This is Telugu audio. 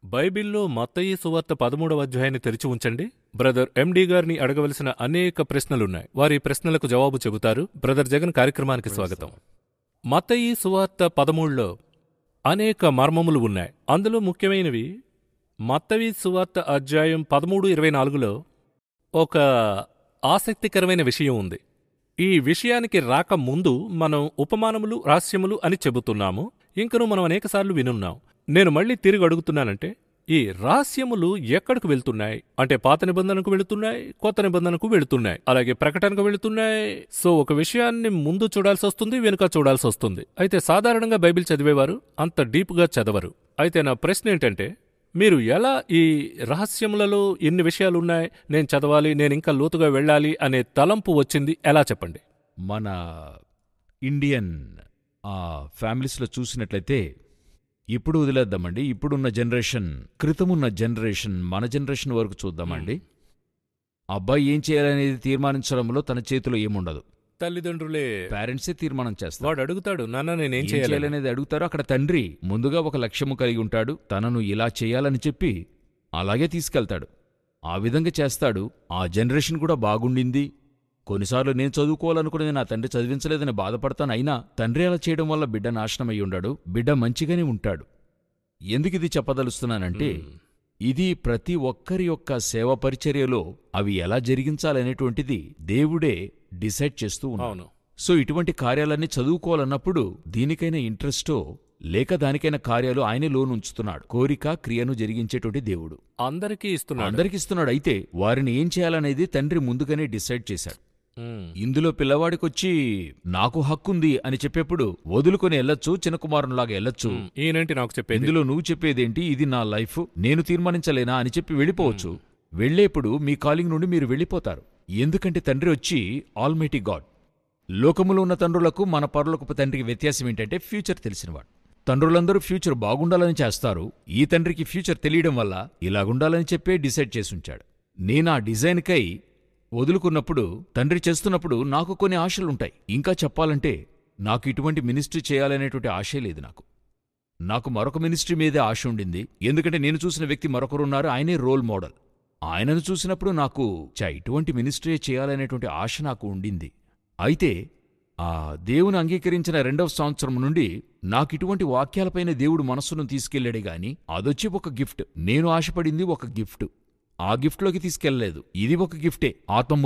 బైబిల్లో మత్తయి సువార్త పదమూడవ అధ్యాయాన్ని తెరిచి ఉంచండి బ్రదర్ ఎండి గారిని అడగవలసిన అనేక ప్రశ్నలున్నాయి వారి ప్రశ్నలకు జవాబు చెబుతారు బ్రదర్ జగన్ కార్యక్రమానికి స్వాగతం మత్తయి సువార్త పదమూడులో అనేక మర్మములు ఉన్నాయి అందులో ముఖ్యమైనవి మత్తయి సువార్త అధ్యాయం పదమూడు ఇరవై నాలుగులో ఒక ఆసక్తికరమైన విషయం ఉంది ఈ విషయానికి రాక ముందు మనం ఉపమానములు రహస్యములు అని చెబుతున్నాము ఇంకను మనం అనేకసార్లు వినున్నాం నేను మళ్ళీ తిరిగి అడుగుతున్నానంటే ఈ రహస్యములు ఎక్కడికి వెళ్తున్నాయి అంటే పాత నిబంధనకు వెళుతున్నాయి కొత్త నిబంధనకు వెళుతున్నాయి అలాగే ప్రకటనకు వెళుతున్నాయి సో ఒక విషయాన్ని ముందు చూడాల్సి వస్తుంది వెనుక చూడాల్సి వస్తుంది అయితే సాధారణంగా బైబిల్ చదివేవారు అంత డీప్గా చదవరు అయితే నా ప్రశ్న ఏంటంటే మీరు ఎలా ఈ రహస్యములలో ఎన్ని విషయాలున్నాయి నేను చదవాలి నేను ఇంకా లోతుగా వెళ్ళాలి అనే తలంపు వచ్చింది ఎలా చెప్పండి మన ఇండియన్ ఆ ఫ్యామిలీస్లో చూసినట్లయితే ఇప్పుడు వదిలేద్దామండి ఇప్పుడున్న జనరేషన్ క్రితమున్న జనరేషన్ మన జనరేషన్ వరకు చూద్దామండి అబ్బాయి ఏం చేయాలనేది తీర్మానించడంలో తన చేతిలో ఏముండదు తల్లిదండ్రులే పేరెంట్సే తీర్మానం చేస్తారు వాడు అడుగుతాడు నాన్న నేనేం ఏం చేయాలి చేయాలనేది అడుగుతారు అక్కడ తండ్రి ముందుగా ఒక లక్ష్యము కలిగి ఉంటాడు తనను ఇలా చేయాలని చెప్పి అలాగే తీసుకెళ్తాడు ఆ విధంగా చేస్తాడు ఆ జనరేషన్ కూడా బాగుండింది కొన్నిసార్లు నేను చదువుకోవాలనుకునేది నా తండ్రి చదివించలేదని బాధపడతాను అయినా తండ్రి అలా చేయడం వల్ల బిడ్డ నాశనమై ఉండాడు బిడ్డ మంచిగానే ఉంటాడు ఎందుకు ఇది చెప్పదలుస్తున్నానంటే ఇది ప్రతి ఒక్కరి యొక్క సేవ పరిచర్యలో అవి ఎలా జరిగించాలనేటువంటిది దేవుడే డిసైడ్ చేస్తూ ఉన్నాడు అవును సో ఇటువంటి కార్యాలన్నీ చదువుకోవాలన్నప్పుడు దీనికైనా ఇంట్రెస్టో లేక దానికైనా కార్యాలు ఆయనే లోనుంచుతున్నాడు కోరిక క్రియను జరిగించేటువంటి దేవుడు అందరికీ ఇస్తున్నాడు అందరికి ఇస్తున్నాడు అయితే వారిని ఏం చేయాలనేది తండ్రి ముందుగానే డిసైడ్ చేశాడు ఉమ్, ఇందులో పిల్లవాడికొచ్చి నాకు హక్కుంది అని చెప్పేప్పుడు వదులుకొని వెళ్ళొచ్చు చిన్న కుమారునిలాగా వెళ్ళొచ్చు ఉమ్, ఈయనేంటి నాకు చెప్పేది ఇందులో నువ్వు చెప్పేదేంటి ఇది నా లైఫ్ నేను తీర్మానించలేనా అని చెప్పి వెళ్ళిపోవచ్చు వెళ్ళేప్పుడు మీ కాలింగ్ నుండి మీరు వెళ్ళిపోతారు ఎందుకంటే తండ్రి వచ్చి ఆల్మైటీ గాడ్ లోకములో ఉన్న తండ్రులకు మన పరులకు తండ్రికి వ్యత్యాసం ఏంటంటే ఫ్యూచర్ తెలిసినవాడు తండ్రులందరూ ఫ్యూచర్ బాగుండాలని చేస్తారు ఈ తండ్రికి ఫ్యూచర్ తెలియడం వల్ల ఇలాగుండాలని చెప్పే డిసైడ్ చేసుంచాడు నేను ఆ డిజైన్కై వదులుకున్నప్పుడు తండ్రి చేస్తున్నప్పుడు నాకు కొన్ని ఆశలుంటాయి ఇంకా చెప్పాలంటే నాకు ఇటువంటి మినిస్ట్రీ చేయాలనేటువంటి ఆశే లేదు నాకు నాకు మరొక మినిస్ట్రీ మీదే ఆశ ఉండింది ఎందుకంటే నేను చూసిన వ్యక్తి మరొకరున్నారు ఆయనే రోల్ మోడల్ ఆయనను చూసినప్పుడు నాకు చా ఇటువంటి మినిస్ట్రీ చేయాలనేటువంటి ఆశ నాకు ఉండింది అయితే ఆ దేవుని అంగీకరించిన రెండవ సంవత్సరం నుండి నాకు ఇటువంటి వాక్యాలపైన దేవుడు మనస్సును తీసుకెళ్లాడే గాని అదొచ్చి ఒక గిఫ్ట్ నేను ఆశపడింది ఒక గిఫ్ట్ ఆ గిఫ్ట్లోకి తీసుకెళ్లలేదు ఇది ఒక గిఫ్టే ఆత్మ